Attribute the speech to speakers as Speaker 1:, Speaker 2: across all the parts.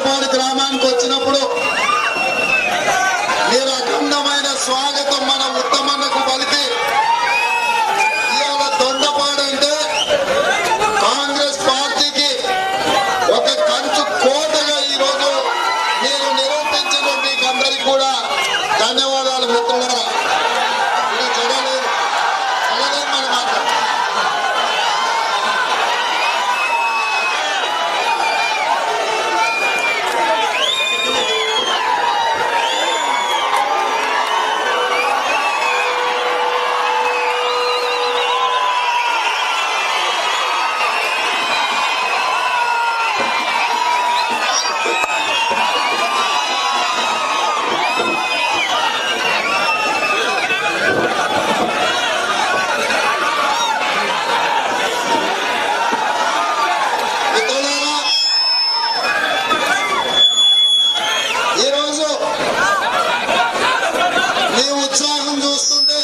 Speaker 1: దొండపాడు గ్రామానికి వచ్చినప్పుడు మీరు అఖండమైన స్వాగతం మన ఉత్తమన్నకు పలికి ఇవాళ దొండపాడు అంటే కాంగ్రెస్ పార్టీకి ఒక కంచు కోటగా ఈరోజు మీరు నిరూపించిన మీకు అందరికీ కూడా ధన్యవాదాలు మిత్రులారా ఇది చూడలేదు చూడలేదు మన మాట మిత్రులారా ఈరోజు మీ ఉత్సాహం చూస్తుంటే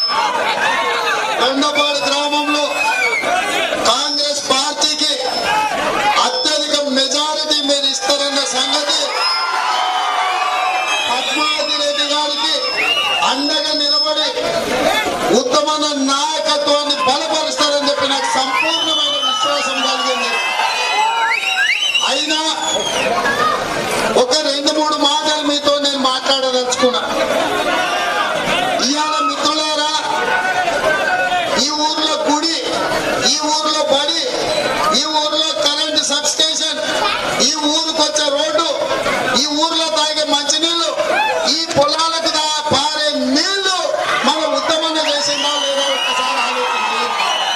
Speaker 1: దొండపాడు గ్రామంలో కాంగ్రెస్ పార్టీకి అత్యధిక మెజారిటీ మీరు ఇస్తారన్న సంగతి పద్మావతి రెడ్డి గారికి అండగా నిలబడి ఉత్తమమైన నాయకత్వాన్ని బలపరుస్తారని చెప్పి నాకు సంపూర్ణమైన విశ్వాసం కలిగింది అయినా ఒక రెండు మూడు మాటలు మీతో నేను మాట్లాడదలుచుకున్నా ఇవాళ మిత్రులారా ఈ ఊర్లో గుడి ఈ ఊర్లో బడి ఈ ఊర్లో కరెంట్ సబ్ స్టేషన్ ఈ ఊరికి వచ్చే రోడ్డు ఈ ఊర్లో తాగే మంచినీళ్ళు ఈ పొలాలకు దా- పారే నీళ్లు మన ఉత్తమంగా చేసిందా లేదా ఒక్కసారి ఆలోచించాలి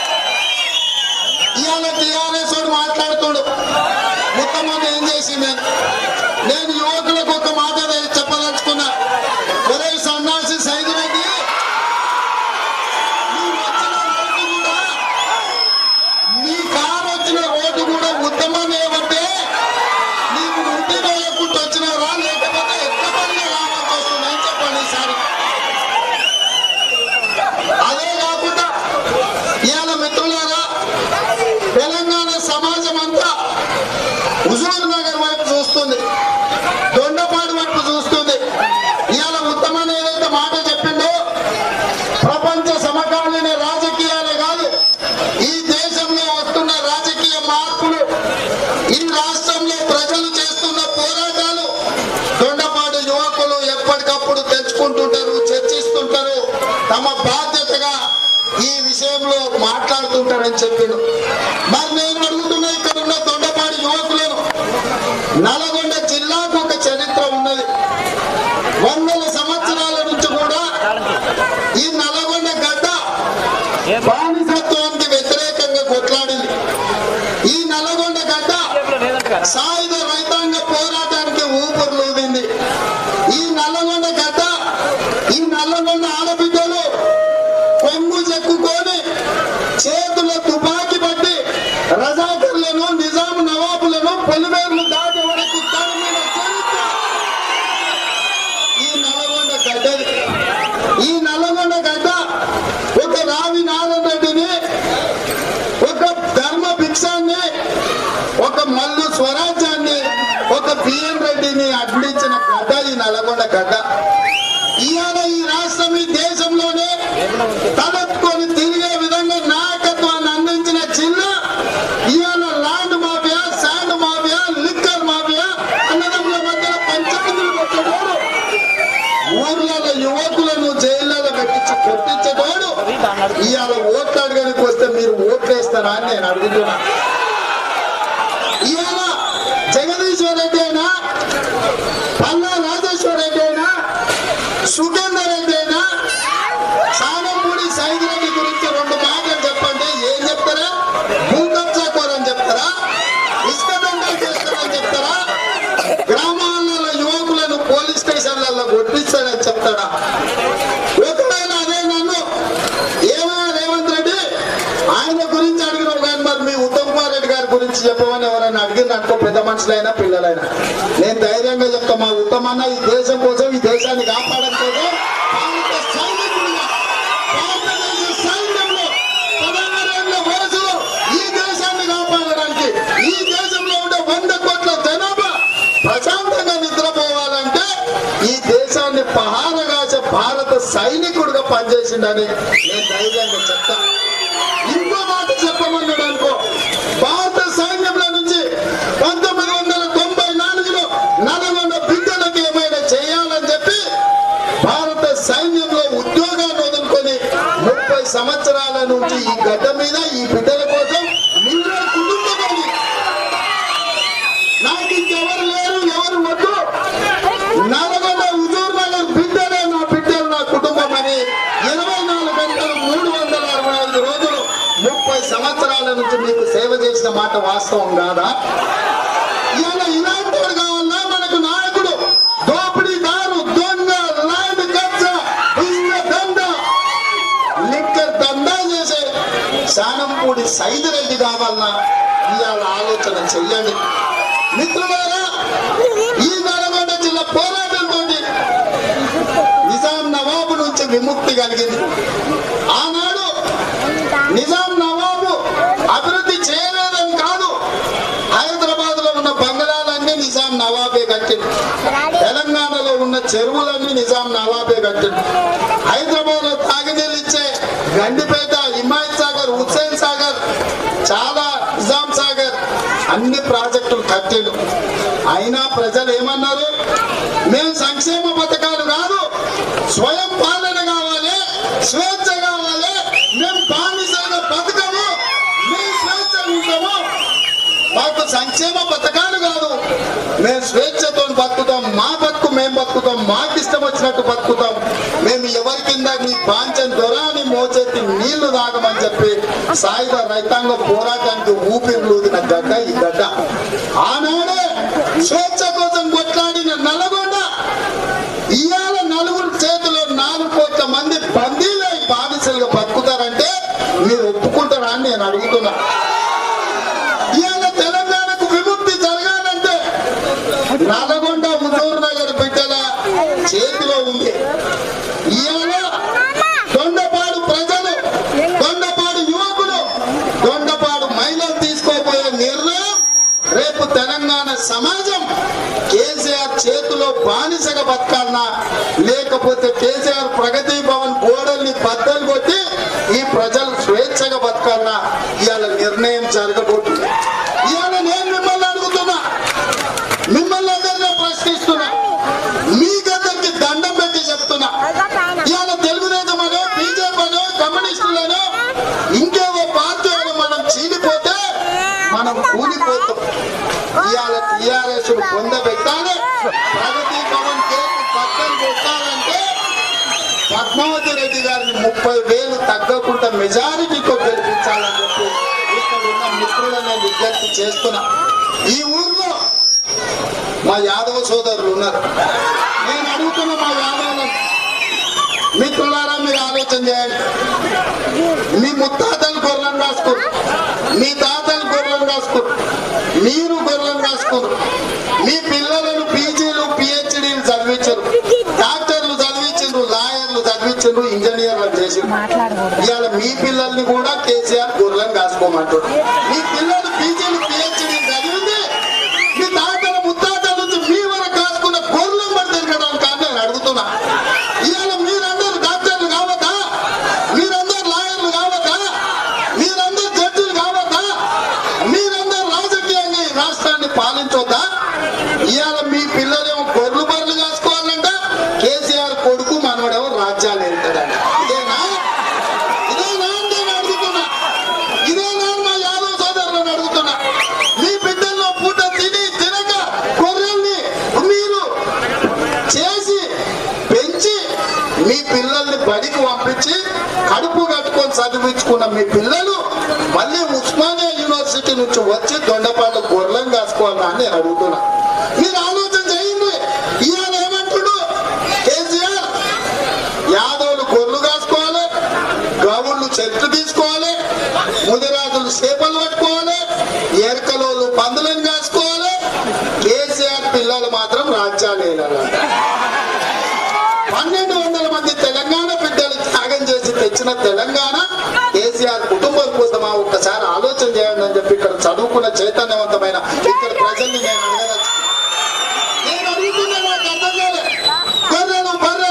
Speaker 1: ఇవాళ టీఆర్ఎస్ వాడు మాట్లాడుతుడు ఉత్తమంగా ఏం చేసింది నేను యువకులకు ఒక మాట చెప్పదలుచుకున్నా ఒరే సన్నాసి సైదు రెడ్డి నువ్వు వచ్చిన రోడ్డు కూడా నీ కారు వచ్చిన రోడ్డు కూడా ఉత్తమం ఏమంటే నీకు ఉండి వేయకుండా వచ్చినారా లేకపోతే ఎట్ల పనిగా రావాల్సి వస్తుంది అని చెప్పండి ఈసారి అదే కాకుండా ఇవాళ మిత్రులారా తెలంగాణ సమాజం అంతా హుజూర్ నగర్ వైపు చూస్తుంది దొండపాడు వైపు చూస్తుంది ఇవాళ ఉత్తమని ఏదైతే మాట చెప్పిందో ప్రపంచ సమకాలీన రాజకీయాలే కాదు ఈ దేశంలో వస్తున్న రాజకీయ మార్పులు ఈ రాష్ట్రంలో ప్రజలు చేస్తున్న పోరాటాలు దొండపాడు యువకులు ఎప్పటికప్పుడు తెచ్చుకుంటుంటారు చర్చిస్తుంటారు తమ బాధ్యతగా ఈ విషయంలో మాట్లాడుతుంటారని చెప్పిండు మరి నేను అడుగుతున్నా ఇక్కడ ఉన్న దొండపాడు యువకులను నల్గొండ జిల్లాకు ఒక చరిత్ర ఉన్నది వందల సంవత్సరాల నుంచి కూడా ఈ నల్గొండ గడ్డ బానిసత్వానికి వ్యతిరేకంగా కొట్లాడింది ఈ నల్గొండ గడ్డ సాయుధ రైతాంగ పోరాటానికి ఊపిరిలూదింది ఈ నల్లగొండ గడ్డ ఈ నల్లగొండ ఆడబిడ్డలు కొంగు చెక్కుకొని చేతుల తుపాకి పట్టి రజాకర్లను నిజాం నవాబులను పొలిమేర్లు దాటి వరకు తరిమిన చరిత్ర ఈ నల్లగొండ గడ్డది ఈ నల్లగొండ గడ్డ ఒక రావి నారాయణ రెడ్డిని ఒక ధర్మ భిక్షాన్ని ఒక మల్లు స్వరాజ్యాన్ని ఒక బిఎన్ రెడ్డిని అడ్డించిన గడ్డ ఈ నల్లగొండ గడ్డ ఇవాళ ఈ రాష్ట్రం ఈ దేశంలోనే తలెత్తుకొని తిరిగే విధంగా నాయకత్వాన్ని అందించిన జిల్లా ఇవాళ land mafia sand mafia liquor mafia అన్నదమ్ముల మధ్యలో పంచాయతీలు పెట్టేవాడు ఊర్లలో యువకులను జైళ్ళలో పెట్టించి కొట్టించేవాడు ఇవాళ ఓట్లు అడగడానికి వస్తే మీరు ఓట్లేస్తారా అని నేను అడుగుతున్నా ఇవాళ జగదీశ్వర్ రెడ్డి అయినా పల్లా రాజేశ్వర్ రెడ్డి అయినా సుగేందర్ రెడ్డి అయినా సానంపూడి సైద్ రెడ్డి గురించి రెండు మాటలు చెప్పండి ఏం చెప్తారా భూకబ్జాకోర్ అని చెప్తారా ఇసుక దండలు చేస్తారని చెప్తారా గ్రామాలలో యువకులను పోలీస్ స్టేషన్లలో కొట్టిస్తాడని చెప్తాడా ఒకవేళ అదే నన్ను ఏమైనా రేవంత్ రెడ్డి ఆయన గురించి అడిగినావు కానీ మరి మీ ఉత్తమ్ కుమార్ రెడ్డి గారి గురించి చెప్పమని ఎవరైనా అడిగింది అనుకో పెద్ద మనుషులైనా పిల్లలైనా నేను ధైర్యంగా చెప్తా మా ఉత్తమన్న ఈ దేశం కోసం ఈ దేశాన్ని కాపాడడం కోసం భారత సైనికుడిగా, భారతదేశ సైన్యంలో పదహారేళ్ల వయసులో ఈ దేశాన్ని కాపాడడానికి ఈ దేశంలో ఉండే వంద కోట్ల జనాభా పహారగాచ భారత సైనికుడిగా పనిచేసిండని నేను ధైర్యంగా చెప్తా ఇంకో మాట చెప్పమన్నాడు అనుకో భారత సైన్యంలో నుంచి పంతొమ్మిది వందల తొంభై నాలుగులో నల్గొండ బిడ్డలకు ఏమైనా చేయాలని చెప్పి భారత సైన్యంలో ఉద్యోగాన్ని వదులుకొని ముప్పై సంవత్సరాల నుంచి ఈ గడ్డ మీద ఈ బిడ్డల కోసం మీరే కుటుంబం అది. నాకు ఇంకెవరు లేరు ఎవరు వద్దు నల్గొండ హుజూర్ నగర్ బిడ్డలే నా బిడ్డలు నా కుటుంబం అని ఇరవై నాలుగు గంటలు మూడు వందల అరవై ఐదు రోజులు ముప్పై సంవత్సరాల నుంచి మీకు సేవ చేసిన మాట వాస్తవం కాదా ఇలా ఇలాంటి వాడు కావాలన్నా మనకు నాయకుడు దోపిడీదారు దొంగ ల్యాండ్ కబ్జా ఇసుక దండ లిక్కర్ దందా చేసే శానంపూడి సైదిరెడ్డి కావాలన్నా ఇవాళ ఆలోచన చెయ్యండి మిత్రులారా ఈ నల్గొండ జిల్లా పోరాటంతో నిజాం నవాబు నుంచి విముక్తి కలిగింది ఆనాడు నిజాం నవాబు అభివృద్ధి చేయలేదని కాదు హైదరాబాద్ లో ఉన్న బంగళాలన్నీ నిజాం నవాబే కట్టింది తెలంగాణలో ఉన్న చెరువులన్నీ నిజాం నవాబే కట్టింది హైదరాబాద్ లో తాగునీళ్ళు ఇచ్చే గండిపేట హిమాయత్ సాగర్ హుస్సేన్ సాగర్ చాలా నిజాం సాగర్ అన్ని ప్రాజెక్టులు కట్టిండు అయినా ప్రజలు ఏమన్నారు మేము సంక్షేమ పథకాలు కాదు స్వయం పాలన కావాలి స్వేచ్ఛ కావాలి మేము బానిసలుగా బతకము మేము స్వేచ్ఛ ఉంటాము మాకు సంక్షేమ పథకాలు కాదు మేము స్వేచ్ఛతో బతుకుతాం మా బతుకు మేము బతుకుతాం మాకు ఇష్టం వచ్చినట్టు బతుకుతాం మేము ఎవరి కింద నీ పాంచం దొరాని మోచేతి నీళ్లు తాగమని చెప్పి సాయుధ రైతాంగ పోరాటానికి ఊపిరిలూదిన గడ్డ ఈ గడ్డ ఆనాడే స్వేచ్ఛ కోసం కొట్లాడిన నల్గొండ ఇవాళ నలుగురు చేతిలో నాలుగు కోట్ల మంది బందీలై బానిసలుగా బతుకుతారంటే మీరు ఒప్పుకుంటారా అని నేను అడుగుతున్నా ఇవాళ తెలంగాణకు విముక్తి జరగాలంటే నల్గొండ హుజూర్ నగర్ బిడ్డల చేతిలో ఉంది ఇవాళ దొండపాడు ప్రజలు దొండపాడు యువకులు దొండపాడు మహిళలు తీసుకోబోయే నిర్ణయం రేపు తెలంగాణ సమాజం కేసీఆర్ చేతిలో బానిసగా బతకాలన్నా లేకపోతే కేసీఆర్ ప్రగతి భవన్ గోడల్ని బద్దలు కొట్టి ఈ ప్రజలు స్వేచ్ఛగా బతకాలన్నా ఇవాళ నిర్ణయం జరగబోతుంది ఇవాళ నేను మిమ్మల్ని అడుగుతున్నా మిమ్మల్ని అందరినీ ప్రశ్నిస్తున్నా మీకందరికి దండం పెట్టి చెప్తున్నా ఇవాళ తెలుగుదేశం అనో బీజేపీ అనో కమ్యూనిస్టులనో ఇంకేవో పార్టీ అని మనం చీలిపోతే మనం కూలిపోతాం ఇవాళ టిఆర్ఎస్ పొందబెట్టాలి ప్రగతి భవన్ కేసు పక్కన పెట్టాలంటే పద్మావతి రెడ్డి గారిని ముప్పై వేలు తగ్గకుండా మెజారిటీతో గెలిపించాలని చెప్పి ఇక్కడ ఉన్న మిత్రులను విజ్ఞప్తి చేస్తున్నా ఈ ఊర్లో మా యాదవ సోదరులు ఉన్నారు నేను అడుగుతున్న మా యాదవులను మిత్రులారా మీరు ఆలోచన చేయండి మీ ముత్తాతలు గొర్రెలను కాసుకోరు మీ తాతలు గొర్రెలను కాసుకోరు మీరు గొర్రెలను కాసుకోరు మీ పిల్లలను పీజీలు పిహెచ్డీలు చదివించరు డాక్టర్లు చదివించారు లాయర్లు చదివించారు ఇంజనీర్లు చేసారు
Speaker 2: మాట్లాడకూడదు
Speaker 1: ఇవాళ మీ పిల్లల్ని కూడా కేసీఆర్ గొర్రెలను కాసుకోమంటారు మీ పిల్లలు పీజీలు పిహెచ్డీ చదివింది మీ తాతల ముత్తాతల నుంచి మీ వరకు కాసుకున్న గొర్రెలను పడి తిరగడానికి కానీ నేను అడుగుతున్నా ఇవాళ మీరందరూ డాక్టర్లు కావద్దా మీరందరూ లాయర్లు కావద్దా మీరందరూ జడ్జిలు కావద్దా మీరందరూ రాజకీయంగా ఈ రాష్ట్రాన్ని పాలించొద్దా ఇవాళ మీ పిల్లలేమో గొర్రెలు బర్రెలు కాసుకోవాలంట కేసీఆర్ కొడుకు మనవడేమో రాజ్యాలు వెళ్తాడంట ఇదేనా ఇదేనా అని నేను అడుగుతున్నా ఇదేనా అని మా యాదవ్ సోదరులను అడుగుతున్నా మీ బిడ్డల్లో పూట తిని తినక గొర్రెల్ని మీరు చేసి పెంచి మీ పిల్లల్ని బడికి పంపించి కడుపు కట్టుకొని చదివించుకున్న మీ పిల్లలు మళ్ళీ ఉస్మానియా యూనివర్సిటీ నుంచి వచ్చి దొండపాళ్ళ గొర్రెలను కాసుకోవాలని అని నేను అడుగుతున్నా మీరు ఆలోచన చేయండి ఇవాళ ఏమంటుడు కేసీఆర్ యాదవులు గొర్రెలు కాసుకోవాలి గవుళ్ళు చెట్లు తీసుకోవాలి ముదిరాజులు చేపలు పట్టుకోవాలి ఎరకలోళ్ళు పందులను కాసుకోవాలి కేసీఆర్ పిల్లలు మాత్రం రాజ్యాలు ఏలాలంట పన్నెండు వందల మంది తెలంగాణ బిడ్డలు త్యాగం చేసి తెచ్చిన తెలంగాణ కేసీఆర్ కుటుంబం కోసమా ఒక్కసారి ఆలోచన చేయండి అని చెప్పి ఇక్కడ చదువుకున్న చైతన్యవంతమైన ఇక్కడ ప్రజల్ని నేను అడగదలుచు నేను అడుగుతున్నా నాకు అర్థం కాలే గొర్రెలు బర్రెలు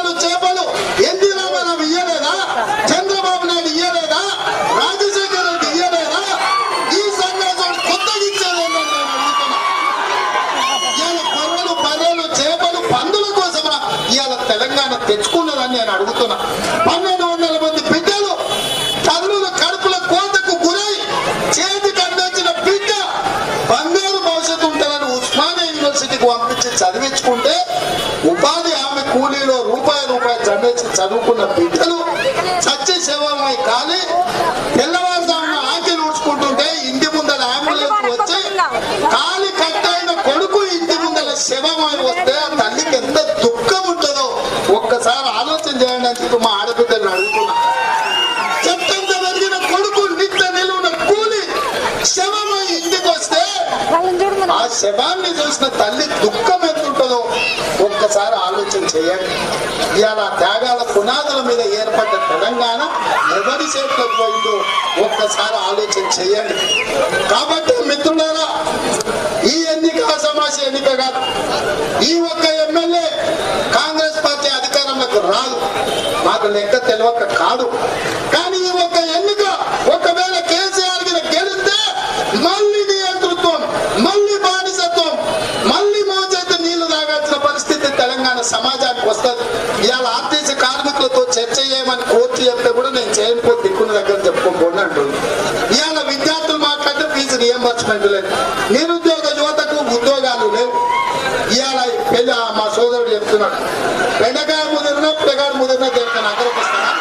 Speaker 1: అని నేను అడుగుతున్నా పన్నెండు వందల మంది బిడ్డలు చదువుల కడుపుల కోతకు గురై చేతికి అందించిన బిడ్డ బంగారు భవిష్యత్తు ఉంటుందని ఉస్మానియా యూనివర్సిటీకి పంపించి చదివించుకుంటే ఉపాధి హామీ కూలీలో రూపాయి రూపాయి జమేసి చదువుకున్న బిడ్డలు సత్య సేవమై కాలి తెల్లవారుజామున ఆకలి ఊడ్చుకుంటుంటే ఇంటి ముందర అంబులెన్స్ వచ్చి కాలి కట్టైన కొడుకు ఇంటి ముందర శవమై వస్తే ఆ తల్లికి ఎంత దుఃఖం ఉంటుందో ఒక్కసారి ఆలోచన చేయండి అని చెప్పి మా ఆడబిడ్డలను అడుగుతున్నా చెట్టంత పెరిగిన కొడుకు నిత్య నిలువున కూలి శవమై ఇంటికి వస్తే
Speaker 2: వాళ్ళని చూడు మనం
Speaker 1: ఆ శవాన్ని చూసిన తల్లి దుఃఖం ఎంతుంటుందో ఒక్కసారి ఆలోచన చేయండి ఇవాళ త్యాగాల పునాదుల మీద ఏర్పడ్డ తెలంగాణ ఎవరి చేతిలోకి పోయిందో ఒక్కసారి ఆలోచన చేయండి కాబట్టి మిత్రులారా ఈ ఎన్నిక సమస్య ఎన్నిక కాదు ఈ ఒక్క ఎమ్మెల్యే కాంగ్రెస్ పార్టీ అధికారంలోకి రాదు మాకు లెక్క తెలియక కాదు కానీ ఈ ఒక్క ఎన్నిక ఒకవేళ కేసీఆర్ గిన గెలిస్తే మళ్ళీ నియంతృత్వం మళ్ళీ బానిసత్వం మళ్ళీ మోచేతి నీళ్లు తాగాల్సిన పరిస్థితి తెలంగాణ సమాజానికి వస్తుంది ఇవాళ ఆర్టీసీ కార్మికులతో చర్చ చేయమని కోర్టు చెప్తే కూడా నేను చేయకపోతే దిక్కున దగ్గర చెప్పుకోకుండా అంటుంది ఇవాళ విద్యార్థులు మాట్లాడితే ఫీజు రియంబర్స్మెంట్ లేదు నిరుద్యోగ యువతకు ఉద్యోగాలు లేవు ఇవాళ పెళ్ళి ఆ మా సోదరుడు చెప్తున్నాడు బెండకాయ ముదిరినా పిల్లగాడు ముదిరినా దేనికన్నా అక్కడికి వస్తాడా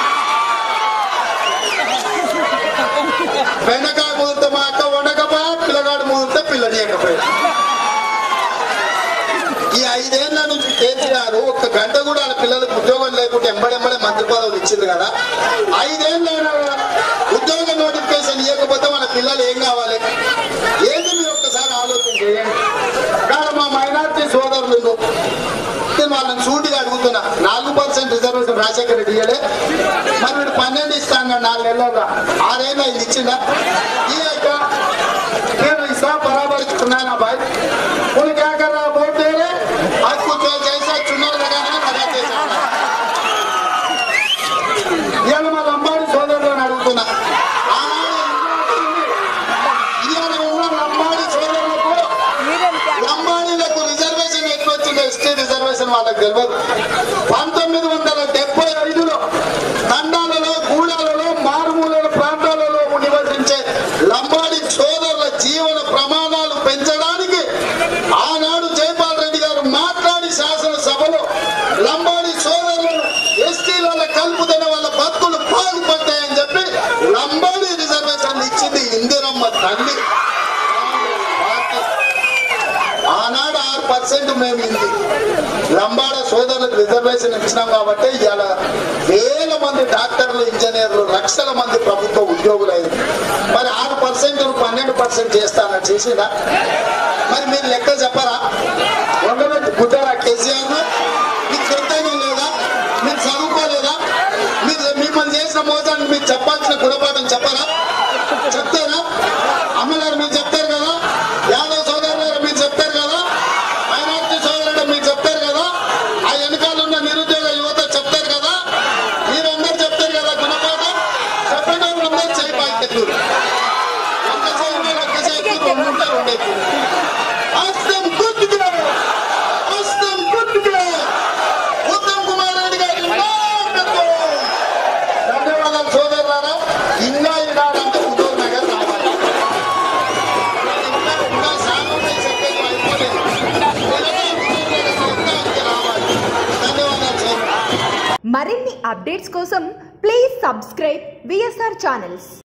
Speaker 1: బెండకాయ ముదిరితే మా అక్క వండకపోయా పిల్లగాడు ముదిరితే పిల్లనీయకపోయా ఈ ఐదేళ్ల నుంచి కేసీఆర్ ఒక్క గంట కూడా వాళ్ళ పిల్లలకు ఉద్యోగం లేకుంటే ఎంబడెంబడే మంత్రి పదవులు ఇచ్చింది కదా ఐదేళ్ళ ఉద్యోగ నోటిఫికేషన్ ఇవ్వకపోతే మన పిల్లలు ఏం కావాలి ఏంది మీరు ఒక్కసారి ఆలోచన చేయండి కానీ మా మైనార్టీ సోదరులు నేను వాళ్ళని సూటిగా అడుగుతున్నా నాలుగు పర్సెంట్ రిజర్వేషన్ రాజశేఖర రెడ్డి ఇయ్యలే మరి వీడు పన్నెండు ఇస్తాను నాలుగు నెలల్లో ఆరేళ్ళు ఇది ఇచ్చిందా ఇయ్యాక నేను ఇస్తా బరాబర్ चुनाव भाई उन क्या कर रहा वोट दे रहे आपको जो जैसा चुनाव लगाना है लगाते जाना ఇవాళ మా లంబాడి సోదరులను అడుగుతున్నా ఆనాడు ఇవాళ ఉన్న లంబాడి సోదరులకు
Speaker 2: మీరేం త్యాగం?
Speaker 1: లంబాడీలకు రిజర్వేషన్ ఎక్కువ వచ్చింది ఎస్టీ రిజర్వేషన్ వాళ్ళకి తెలియదు పంతొమ్మిది వందల డెబ్బై ఐదులో తండాలలో గూడాలలో మారుమూల ప్రాంతాలలో నివసించే లంబాడి సోదరుల జీవన ప్రమాణాలు పెంచడానికి ఆనాడు జైపాల్ రెడ్డి గారు మాట్లాడి శాసనసభలో లంబాడి సోదరులను ఎస్టీలలో కలుపుతున్న వాళ్ళ బతుకులు బాగుపడతాయని చెప్పి లంబాడి రిజర్వేషన్ ఇచ్చింది ఇందిరమ్మ తల్లి పార్టీ ఆనాడు ఆరు పర్సెంట్ మేము ఇంది లంబాడ సోదరులకు రిజర్వేషన్ ఇచ్చినాం కాబట్టి ఇవాళ వేల మంది డాక్టర్లు ఇంజనీర్లు లక్షల మంది ప్రభుత్వ ఉద్యోగులు అయింది మరి ఆరు పర్సెంట్ పన్నెండు పర్సెంట్ చేస్తానని చేసిందా మరి మీరు లెక్క చెప్పరా ఉండబెట్టి కుట్టారా కేసీఆర్ మీకు కృతజ్ఞత లేదా మీరు చదువుకోలేదా మీరు మిమ్మల్ని చేసిన మోసాన్ని మీరు చెప్పాల్సిన గుణపాఠం చెప్పరా చెప్తారా అమ్మగారు మీరు చెప్తారు కదా యాదవ్ సోదరులు గారు మీరు చెప్తారు కదా మైనార్టీ సోదరుడు మీరు చెప్తారు కదా ఆ వెనకాల ఉన్న నిరుద్యోగ యువత చెప్తారు కదా మీరందరూ చెప్తారు కదా గుణపాఠం చెప్పండి అందరూ చేయి పైకెత్తు ఒక్క చేయి మీద ఒక్క చేయి ఎత్తు, రెండు ఉంటే రెండు ఎత్తు. హస్తం గుర్తుగా హస్తం గుర్తుగా ఉత్తమ్ కుమార్ రెడ్డి గారి నాయకత్వం ధన్యవాదాలు సోదరులారా ఇంకా ఈనాడంటే ఉద్యోగ నగర్ రావాలి ఇంకా ఇంకా సాగుండే చెప్పేది అయిపోలేదు తెలంగాణ ఉద్యోగ నగర్ రావాలి ధన్యవాదాలు సోదరు
Speaker 3: మరిన్ని అప్డేట్స్ కోసం ప్లీజ్ సబ్స్క్రైబ్ విఎస్ఆర్ ఛానల్స్